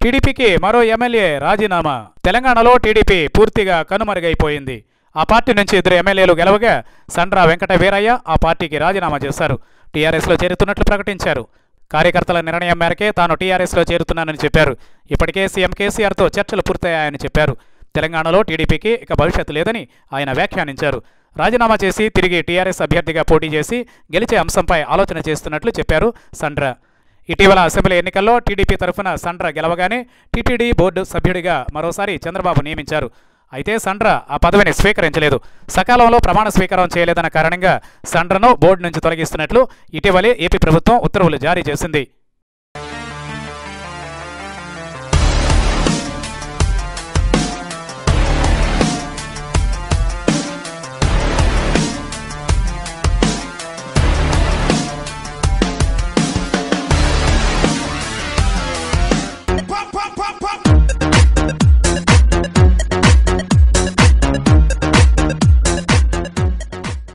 టీడీపీకి మరో ఎమ్మెల్యే రాజీనామా తెలంగాణలో టీడీపీ పూర్తిగా కనుమరుగైపోయింది ఆ పార్టీ నుంచి ఇద్దరు ఎమ్మెల్యేలు గెలవగా సండ్ర వెంకట వీరయ్య ఆ పార్టీకి రాజీనామా చేశారు టీఆర్ఎస్లో చేరుతున్నట్లు ప్రకటించారు కార్యకర్తల నిర్ణయం మేరకే తాను టీఆర్ఎస్లో చేరుతున్నానని చెప్పారు ఇప్పటికే సీఎం కేసీఆర్తో చర్చలు పూర్తయ్యాయని చెప్పారు తెలంగాణలో టీడీపీకి ఇక భవిష్యత్తు లేదని ఆయన వ్యాఖ్యానించారు రాజీనామా చేసి తిరిగి టీఆర్ఎస్ అభ్యర్థిగా పోటీ చేసి గెలిచే అంశంపై ఆలోచన చేస్తున్నట్లు చెప్పారు సండ్ర ఇటీవల అసెంబ్లీ ఎన్నికల్లో టీడీపీ తరఫున సండ్ర గెలవగానే టీటీడీ బోర్డు సభ్యుడిగా మరోసారి చంద్రబాబు నియమించారు అయితే సండ్ర ఆ పదవిని స్వీకరించలేదు సకాలంలో ప్రమాణ స్వీకారం చేయలేదన్న కారణంగా సండ్రను బోర్డు నుంచి తొలగిస్తున్నట్లు ఇటీవలే ఏపీ ప్రభుత్వం ఉత్తర్వులు జారీ చేసింది